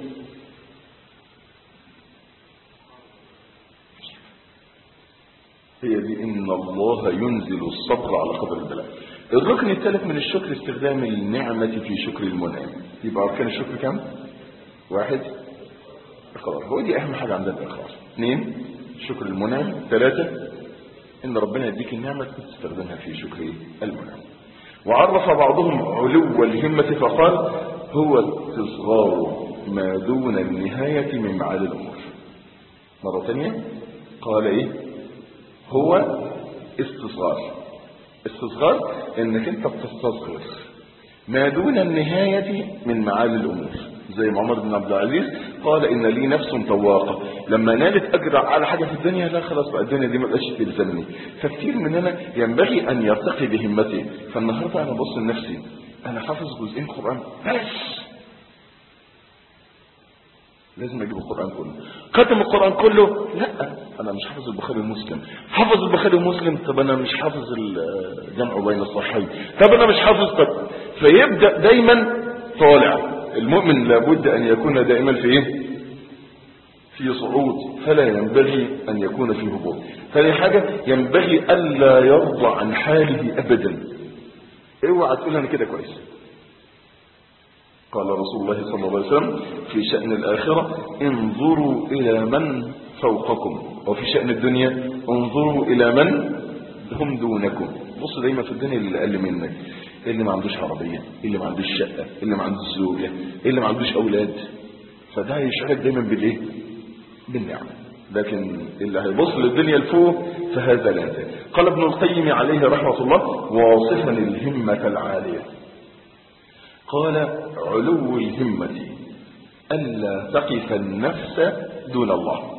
هي دي ان الله ينزل الصبر على قدر البلاء الركن الثالث من الشكر استخدام النعمة في شكر المنعم يبقى اركان الشكر كم واحد اقرار هو دي اهم حاجة عندنا الاقرار اثنين شكر المنعم ثلاثة ان ربنا يديك النعمة تستخدمها في شكر المنعم وعرف بعضهم علو الهمة فقال هو استصغار ما دون النهاية من معاد الأمور مرة ثانية قال ايه هو استصغار استصغار انك انت بتستصغر ما دون النهاية من معالي الأمور زي ما عمر بن عبد العزيز قال إن لي نفس طواقة لما نالت أجر على حاجة في الدنيا لا خلاص بقى الدنيا دي ما بقاش تلزمني فكتير مننا ينبغي أن يرتقي بهمته فالنهاردة أنا بص لنفسي أنا حافظ جزئين قرآن بس لازم اجيب القرآن كله ختم القرآن كله لا انا مش حافظ البخاري ومسلم حافظ البخاري ومسلم طب انا مش حافظ الجمع بين الصحيحين طب انا مش حافظ طب فيبدأ دايما طالع المؤمن لابد ان يكون دائما في ايه في صعود فلا ينبغي ان يكون في هبوط ثاني حاجة ينبغي الا يرضى عن حاله ابدا اوعى تقول انا كده كويس قال رسول الله صلى الله عليه وسلم في شأن الآخرة انظروا إلى من فوقكم وفي شأن الدنيا انظروا إلى من هم دونكم بص دايما في الدنيا اللي أقل منك اللي ما عندوش عربية اللي ما عندوش شقة اللي ما عندوش زوجة اللي ما عندوش أولاد فده يشعرك دايما بالإيه بالنعمة لكن اللي هيبص للدنيا لفوق فهذا لا ينتهي قال ابن القيم عليه رحمة الله واصفا الهمة العالية قال علو الهمة ألا تقف النفس دون الله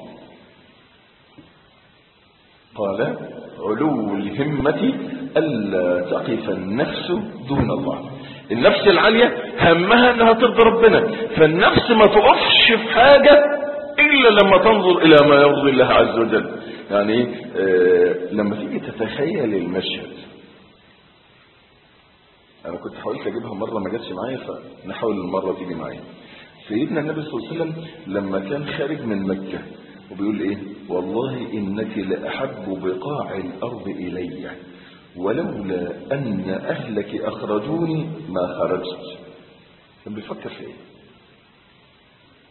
قال علو الهمة ألا تقف النفس دون الله النفس العالية همها أنها ترضي ربنا فالنفس ما تقفش في حاجة إلا لما تنظر إلى ما يرضي الله عز وجل يعني آه لما تيجي تتخيل المشهد انا كنت حاولت اجيبها مره ما جاتش معايا فنحاول المره تيجي معايا سيدنا النبي صلى الله عليه وسلم لما كان خارج من مكه وبيقول ايه والله انك لاحب بقاع الارض الي ولولا ان اهلك اخرجوني ما خرجت كان بيفكر في ايه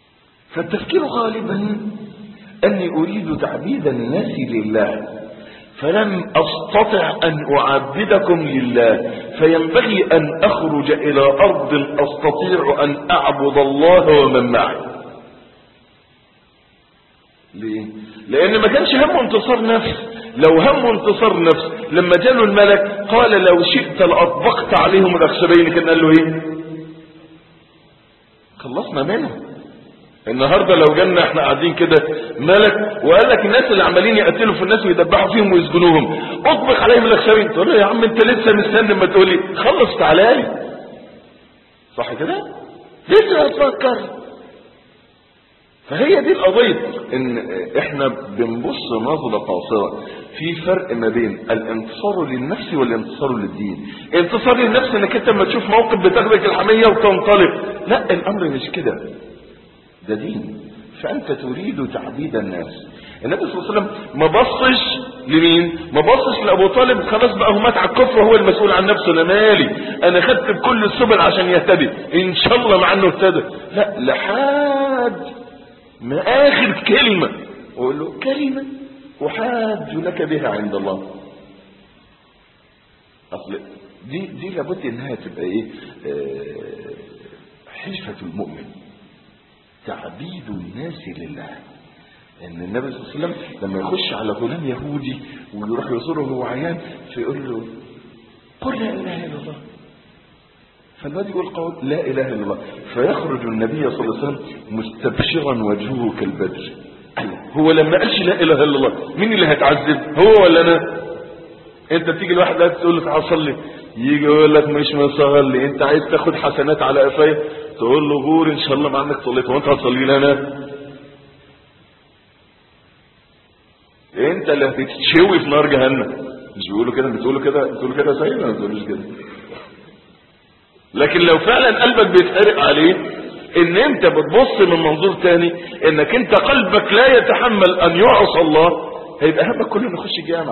فالتفكير غالبا اني اريد تعبيد الناس لله فلم أستطع أن أعبدكم لله فينبغي أن أخرج إلى أرض أستطيع أن أعبد الله ومن معي ليه؟ لأن ما كانش همه انتصار نفس لو همه انتصار نفس لما جاله الملك قال لو شئت لأطبقت عليهم الأخشبين كان قال له ايه خلصنا منه النهارده لو جالنا احنا قاعدين كده ملك وقال لك الناس اللي عمالين يقتلوا في الناس ويدبحوا فيهم ويسجنوهم اطبق عليهم الاخشبين تقول له يا عم انت لسه مستني ما تقول لي خلص تعالى لي صح كده لسه هتفكر فهي دي القضية ان احنا بنبص نظرة قاصرة في فرق ما بين الانتصار للنفس والانتصار للدين انتصار للنفس انك انت لما تشوف موقف بتاخدك الحمية وتنطلق لا الامر مش كده ده دين فانت تريد تعبيد الناس النبي صلى الله عليه وسلم ما بصش لمين ما بصش لابو طالب خلاص بقى هو مات على الكفر وهو المسؤول عن نفسه انا مالي انا خدت بكل السبل عشان يهتدي ان شاء الله مع انه اهتدى لا لحد ما اخر كلمة واقول له كلمة احاج لك بها عند الله اصل دي دي لابد انها تبقى ايه آه حلفة المؤمن تعبيد الناس لله ان النبي صلى الله عليه وسلم لما يخش على غلام يهودي ويروح يزوره وهو عيان فيقول له قل لا اله الا الله فالواد يقول قول لا اله الا الله فيخرج النبي صلى الله عليه وسلم مستبشرا وجهه كالبدر هو لما قالش لا اله الا الله مين اللي هيتعذب هو ولا انا انت بتيجي لواحد لا تقول له تعال صلي يجي يقول لك مش مصلي انت عايز تاخد حسنات على قفايا تقول له غور ان شاء الله ما عندك صليت وانت هتصلي لي انا انت اللي هتتشوي في نار جهنم مش بيقولوا كده بتقولوا كده بتقولوا كده زي ما بتقولوش كده لكن لو فعلا قلبك بيتحرق عليه ان انت بتبص من منظور تاني انك انت قلبك لا يتحمل ان يعصى الله هيبقى همك كله نخش جامع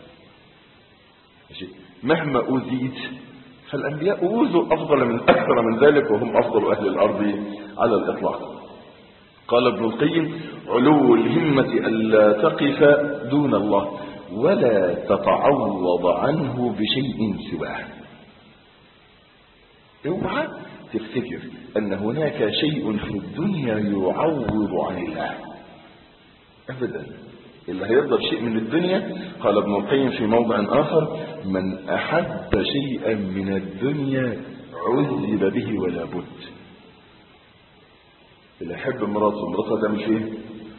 ماشي مهما اوذيت فالانبياء اوذوا افضل من اكثر من ذلك وهم افضل اهل الارض على الاطلاق قال ابن القيم علو الهمة ألا تقف دون الله ولا تتعوض عنه بشيء سواه اوعى تفتكر ان هناك شيء في الدنيا يعوض عن الله ابدا اللي هيفضل شيء من الدنيا قال ابن القيم في موضع اخر من احب شيئا من الدنيا عذب به ولا بد اللي يحب مراته مراته تعمل فيه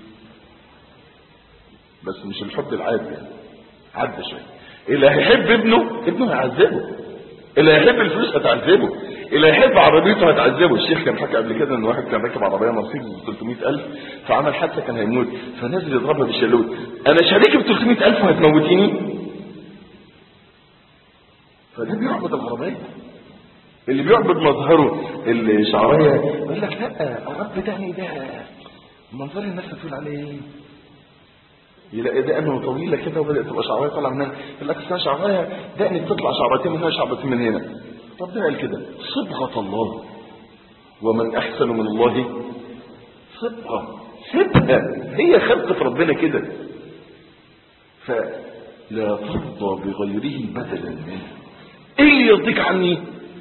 بس مش الحب العادي يعني عدى شويه اللي هيحب ابنه ابنه هيعذبه اللي هيحب الفلوس هتعذبه اللي يحب عربيته هتعذبه الشيخ كان حكى قبل كده ان واحد كان راكب عربيه مرسيدس ب 300000 فعمل حادثه كان هيموت فنزل يضربها بالشلوت انا شريكي ب 300000 وهتموتيني فده بيعبد العربيه اللي بيعبد مظهره اللي شعريه يقول لك لا الرب ده ده منظر الناس تقول عليه ايه يلاقي دقنه طويله كده وبدات تبقى شعرايه طالعه منها يقول لك اصل شعرايه دقني بتطلع شعرتين من هنا شعرتين من هنا طب ده قال كده صبغه الله ومن احسن من الله صبغه سيبها هي خلقه ربنا كده فلا ترضى بغيره بدلا منه ايه اللي يرضيك عني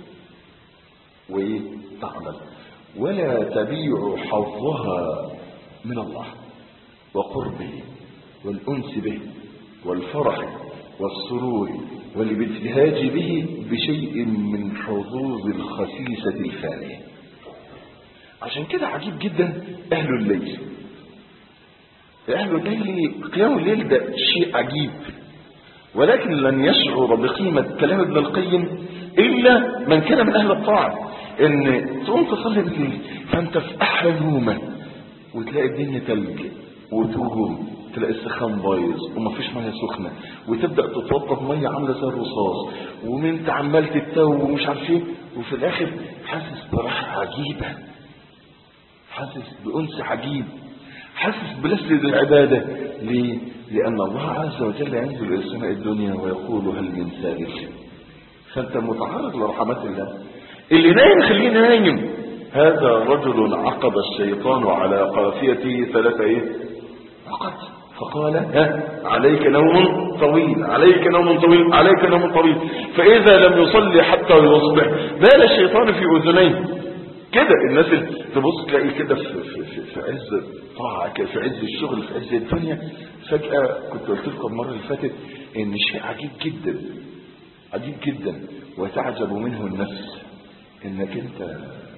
وايه تعمل ولا تبيع حظها من الله وقربه والأنس به والفرح والسرور والابتهاج به بشيء من حظوظ الخسيسة الفانية عشان كده عجيب جدا أهل الليل أهل الليل قيام الليل ده شيء عجيب ولكن لن يشعر بقيمة كلام ابن القيم إلا من كان من أهل الطاعة إن تقوم تصلي بالليل فأنت في أحلى نومة وتلاقي الدنيا تلج وتقوم تلاقي السخان بايظ ومفيش ميه سخنه وتبدا تتوضا بميه عامله زي الرصاص وانت عمال تتو ومش عارف ايه وفي الاخر حاسس براحه عجيبه حاسس بانس عجيب حاسس بلذة العباده ليه؟ لان الله عز وجل ينزل الى السماء الدنيا ويقول هل من سائل فانت متعرض لرحمات الله اللي نايم خليه نايم هذا رجل عقد الشيطان على قافيته ثلاثة ايه فقط فقال ها عليك نوم طويل عليك نوم طويل عليك نوم طويل فإذا لم يصلي حتى يصبح بال الشيطان في أذنيه كده الناس اللي تبص تلاقي كده في, في, في, في عز الطاعة كده، في عز الشغل في عز الدنيا فجأة كنت قلت لكم المرة اللي فاتت ان شيء عجيب جدا عجيب جدا وتعجب منه النفس انك انت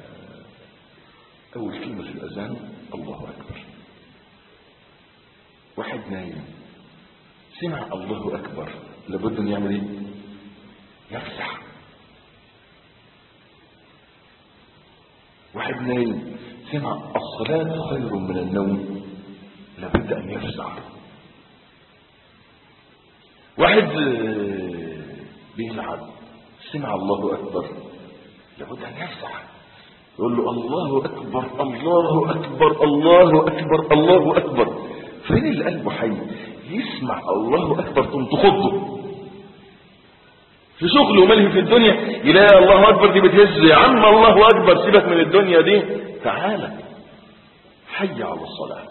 اول كلمة في الاذان الله اكبر واحد نايم سمع الله اكبر لابد ان يعمل ايه يفزع واحد نايم سمع الصلاة خير من النوم لابد ان يفزع واحد آه، بيلعب سمع الله اكبر لابد ان يفزع يقول له الله اكبر الله اكبر الله اكبر الله اكبر فين اللي قلبه حي يسمع الله اكبر تقوم تخضه في شغله وملهي في الدنيا يلاقي الله اكبر دي بتهز يا عم الله اكبر سيبك من الدنيا دي تعالى حي على الصلاه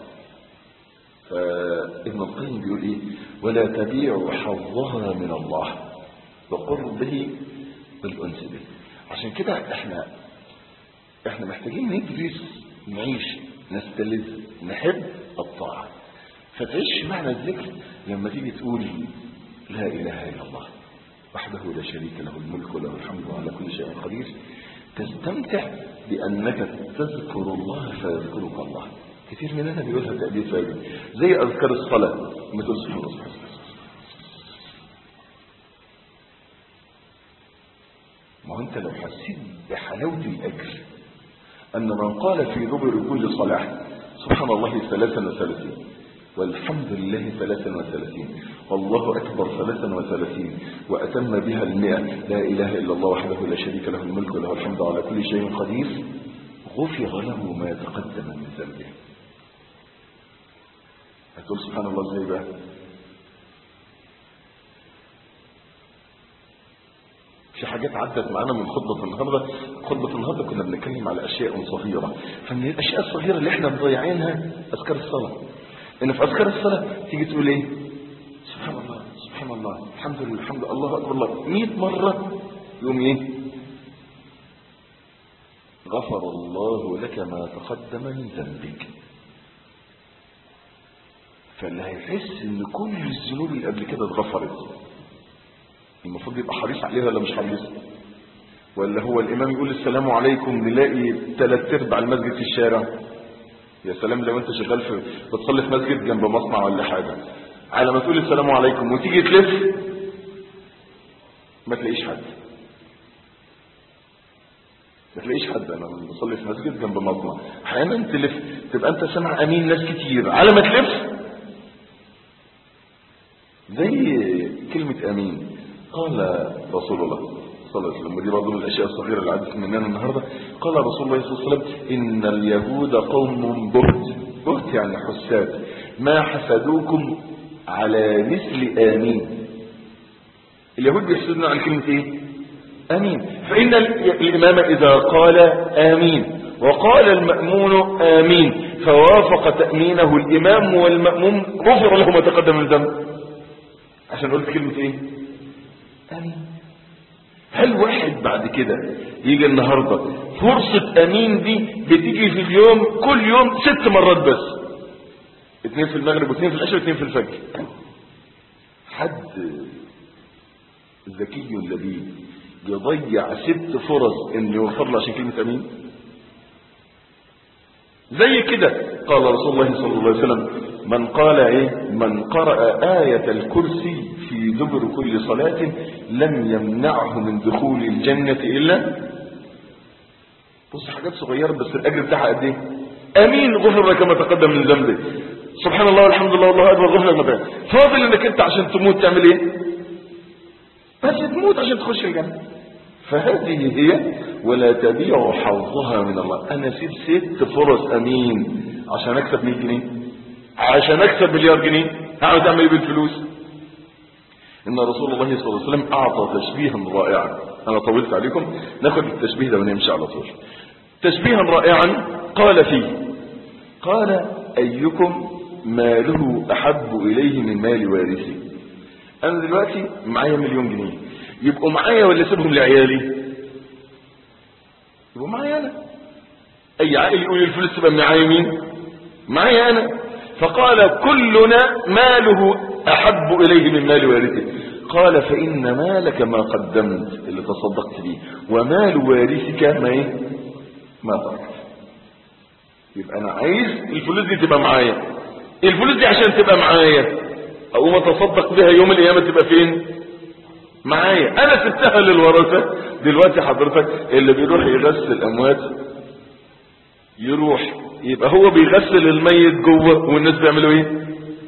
فابن القيم بيقول ايه ولا تبيع حظها من الله بقربه بالانس به عشان كده احنا احنا محتاجين ندرس نعيش نستلذ نحب الطاعه فتعيش معنى الذكر لما تيجي تقول لا اله الا الله وحده لا شريك له الملك وله الحمد وعلى كل شيء قدير تستمتع بانك تذكر الله فيذكرك الله كتير مننا بيقولها تأدية فاجر زي أذكار الصلاة لما تقول سبحان الله سبحان الله. ما هو أنت لو حسيت بحلاوة الأجر أن من قال في دبر كل صلاة سبحان الله ثلاثا وثلاثين والحمد لله ثلاثا وثلاثين والله أكبر ثلاثا وثلاثين وأتم بها المئة لا إله إلا الله وحده لا شريك له الملك وله الحمد على كل شيء قدير غفر له ما تقدم من ذنبه هتقول سبحان الله ازاي بقى في حاجات عدت معانا من خطبة النهاردة خطبة النهاردة كنا بنتكلم على أشياء صغيرة فمن الأشياء الصغيرة اللي احنا مضيعينها أذكار الصلاة إن في أذكار الصلاة تيجي تقول إيه سبحان الله سبحان الله الحمد لله الحمد لله الله أكبر الله 100 مرة يوم إيه غفر الله لك ما تقدم من ذنبك فاللي هيحس ان كل الذنوب اللي قبل كده اتغفرت المفروض يبقى حريص عليها ولا مش حريص ولا هو الامام يقول السلام عليكم نلاقي ثلاث ارباع المسجد في الشارع يا سلام لو انت شغال في بتصلي في مسجد جنب مصنع ولا حاجه على ما تقول السلام عليكم وتيجي تلف ما تلاقيش حد ما تلاقيش حد انا بصلي في مسجد جنب مصنع احيانا تلف تبقى انت سامع امين ناس كتير على ما تلف زي كلمة امين قال رسول الله صلى الله عليه وسلم ودي برضه من الاشياء الصغيره اللي عدت مننا النهارده قال رسول الله صلى الله عليه وسلم ان اليهود قوم بهت بهت يعني حساد ما حسدوكم على مثل امين اليهود بيحسدون عن كلمه ايه امين فان الامام اذا قال امين وقال المامون امين فوافق تامينه الامام والماموم غفر له ما تقدم من ذنب عشان قلت كلمه ايه امين هل واحد بعد كده يجي النهاردة فرصة امين دي بتيجي في اليوم كل يوم ست مرات بس اتنين في المغرب واثنين في العشاء واثنين في الفجر حد ذكي لبيب يضيع ست فرص ان يوفر له عشان كلمة امين زي كده قال رسول الله صلى الله عليه وسلم من قال ايه من قرأ آية الكرسي في دبر كل صلاة لم يمنعه من دخول الجنة إلا بص حاجات صغيرة بس الأجر بتاعها قد ايه أمين غفر لك ما تقدم من ذنبه سبحان الله والحمد لله والله أكبر غفر لك ما تقدم فاضل إنك أنت عشان تموت تعمل إيه بس تموت عشان تخش الجنة فهذه هي ولا تبيع حظها من الله أنا سيب ست فرص أمين عشان أكسب 100 جنيه عشان أكسب مليار جنيه هقعد أعمل إيه بالفلوس إن رسول الله صلى الله عليه وسلم أعطى تشبيها رائعا أنا طولت عليكم ناخد التشبيه ده ونمشي على طول تشبيها رائعا قال فيه قال أيكم ماله أحب إليه من مال وارثه أنا دلوقتي معايا مليون جنيه يبقوا معايا ولا اسيبهم لعيالي يبقوا معايا أنا أي عائل يقول الفلوس تبقى معايا مين معايا أنا فقال كلنا ماله أحب إليه من مال وارثه قال فإن مالك ما قدمت اللي تصدقت به ومال وارثك ما إيه ما تركت يبقى أنا عايز الفلوس دي تبقى معايا الفلوس دي عشان تبقى معايا أقوم أتصدق بها يوم القيامة تبقى فين معايا أنا سبتها للورثة دلوقتي حضرتك اللي بيروح يغسل أموات يروح يبقى هو بيغسل الميت جوه والناس بيعملوا ايه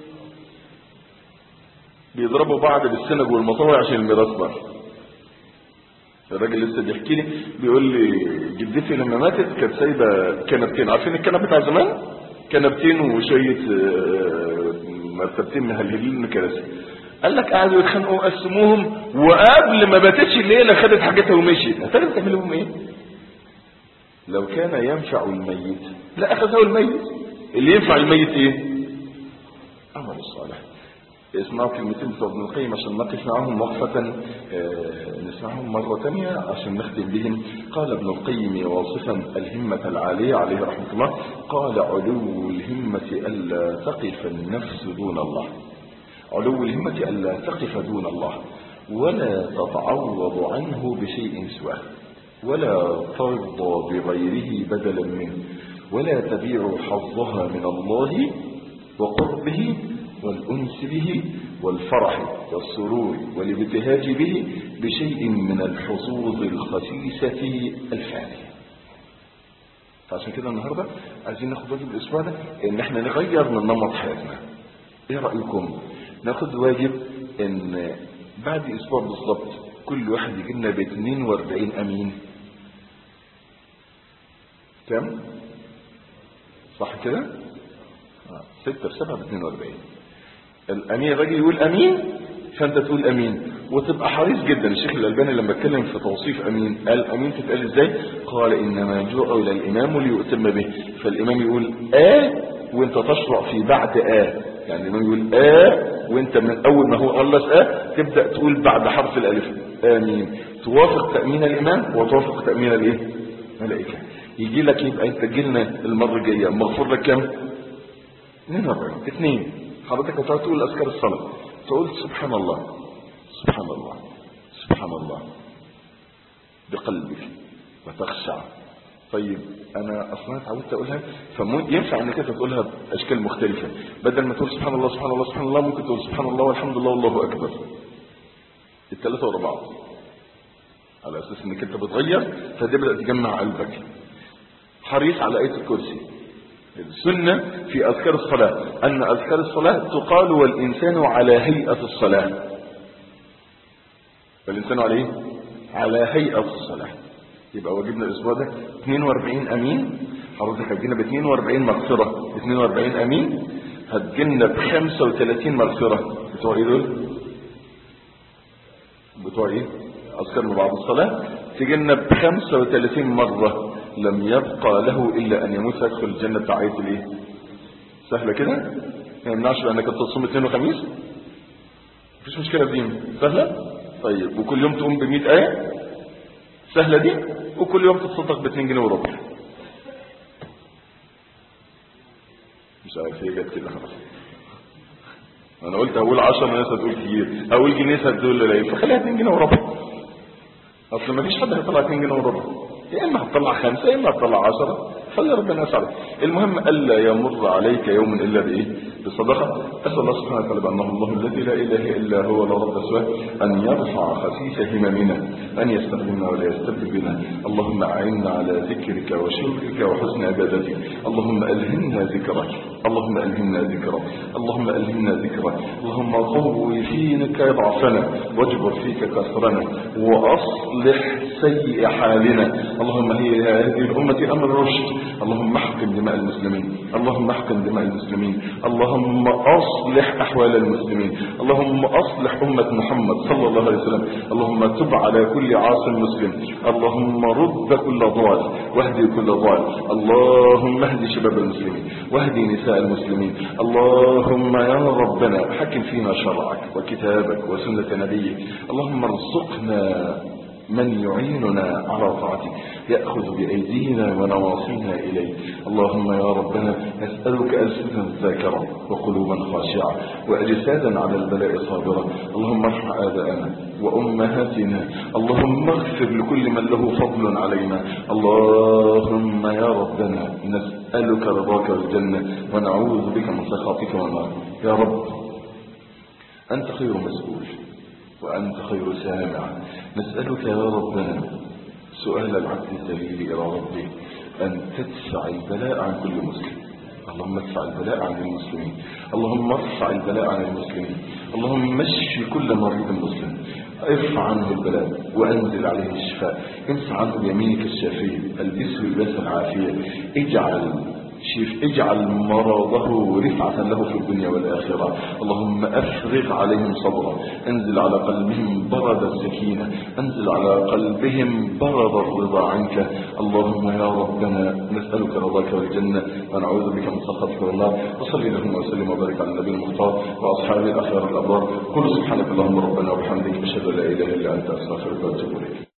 بيضربوا بعض بالسنج والمطاوع عشان الميراث بره الراجل لسه بيحكي لي بيقول لي جدتي لما ماتت كانت سايبه كنبتين عارفين الكنب بتاع زمان كنبتين وشويه آه، مرتبتين مهلهلين من كراسي قال لك قعدوا يتخانقوا وقسموهم وقبل ما باتتش الليله خدت حاجتها ومشيت هتعرف تعمل لهم ايه لو كان ينفع الميت لا اخذه الميت اللي ينفع الميت ايه عمل الصالح اسمعوا كلمتين بتوع ابن القيم عشان نقف معاهم وقفة آه، نسمعهم مرة تانية عشان نختم بهم قال ابن القيم واصفا الهمة العالية عليه رحمة الله قال علو الهمة ألا تقف النفس دون الله علو الهمة ألا تقف دون الله ولا تتعوض عنه بشيء سواه ولا ترضى بغيره بدلا منه ولا تبيع حظها من الله وقربه والأنس به والفرح والسرور والابتهاج به بشيء من الحظوظ الخسيسة الفانية فعشان كده النهاردة عايزين ناخد واجب الأسبوع ده إن احنا نغير من نمط حياتنا ايه رأيكم ناخد واجب ان بعد اسبوع بالظبط كل واحد يجي لنا ب 42 امين كم صح كده آه. 6 في 7 ب 42 الامين الراجل يقول امين فانت تقول امين وتبقى حريص جدا الشيخ الالباني لما اتكلم في توصيف امين قال امين تتقال ازاي قال انما جاء الى الامام ليؤتم به فالامام يقول اه وانت تشرع في بعد اه يعني الامام يقول اه وانت من اول ما هو خلص اه تبدا تقول بعد حرف الالف امين توافق تامين الامام وتوافق تامين الايه الملائكه يجي لك يبقى انت جيلنا المره الجايه مغفور لك كام 42 اثنين حضرتك هتقعد تقول اذكار الصلاه تقول سبحان الله سبحان الله سبحان الله بقلبك وتخشع طيب انا اصلا اتعودت اقولها فينفع انك انت تقولها باشكال مختلفه بدل ما تقول سبحان الله سبحان الله سبحان الله ممكن تقول سبحان الله والحمد لله والله اكبر الثلاثه ورا بعض على اساس انك انت بتغير فتبدا تجمع قلبك حريص على ايه الكرسي السنة في أذكار الصلاة أن أذكار الصلاة تقال والإنسان على هيئة الصلاة والإنسان عليه على هيئة الصلاة يبقى واجبنا الأسبوع ده 42 أمين حضرتك هتجينا ب 42 مغفرة 42 أمين هتجينا ب 35 مغفرة بتوع إيه دول؟ بتوع إيه؟ أذكار من بعد الصلاة تجينا ب 35 مرة لم يبقى له إلا أن يموت فيدخل الجنة بتاعية الإيه؟ سهلة كده؟ ما يمنعش بأنك تصوم اثنين وخميس؟ مفيش مشكلة في دي سهلة؟ طيب وكل يوم تقوم ب 100 آية؟ سهلة دي؟ وكل يوم تتصدق ب 2 جنيه وربع. مش عارف هي جت كده خلاص. انا قلت اقول 10 ناس هتقول كتير اقول جنيه هتقول قليل فخليها 2 جنيه وربع اصل ما فيش حد هيطلع 2 جنيه وربع يا اما هتطلع خمسة يا اما هتطلع عشرة خلي ربنا يسعدك المهم الا يمر عليك يوم الا بايه بصدقه اسال الله سبحانه وتعالى بانه الله الذي لا اله الا هو لا رب سواه ان يرفع خسيس هممنا ان يستخدمنا ولا يستبدل بنا اللهم اعنا على ذكرك وشكرك وحسن عبادتك اللهم الهمنا ذكرك اللهم الهمنا ذكرك اللهم الهمنا ذكرك اللهم قوي فيك ضعفنا واجبر فيك كسرنا واصلح سيء حالنا اللهم هي هذه الامه امر رشد اللهم احقن دماء المسلمين اللهم احقن دماء المسلمين اللهم اصلح احوال المسلمين اللهم اصلح امه محمد صلى الله عليه وسلم اللهم تب على كل عاص مسلم اللهم رد كل ضال واهدي كل ضال اللهم اهد شباب المسلمين واهدي نساء المسلمين اللهم يا ربنا حكم فينا شرعك وكتابك وسنه نبيك اللهم ارزقنا من يعيننا على طاعتك يأخذ بأيدينا ونواصينا إليه اللهم يا ربنا نسألك ألسنة ذاكرة وقلوبا خاشعة وأجسادا على البلاء صابرة اللهم ارحم آباءنا وأمهاتنا اللهم اغفر لكل من له فضل علينا اللهم يا ربنا نسألك رضاك والجنة ونعوذ بك من سخطك والنار يا رب أنت خير مسؤول وأنت خير سامع نسألك يا ربنا سؤال العبد الذليل إلى ربه أن تدفع البلاء عن كل مسلم اللهم ادفع البلاء عن المسلمين اللهم ارفع البلاء عن المسلمين اللهم مشي كل مريض مسلم ارفع عنه البلاء وانزل عليه الشفاء امسح عنه بيمينك الشافية البسه لباس العافية اجعل شيف اجعل مرضه رفعة له في الدنيا والآخرة اللهم أفرغ عليهم صبرا انزل على قلبهم برد السكينة انزل على قلبهم برد الرضا عنك اللهم يا ربنا نسألك رضاك والجنة ونعوذ بك من سخطك والنار وصلي اللهم وسلم وبارك على النبي المختار وأصحابه الأخيار الأبرار قل سبحانك اللهم ربنا وبحمدك أشهد أن لا إله إلا أنت أستغفرك وأتوب إليك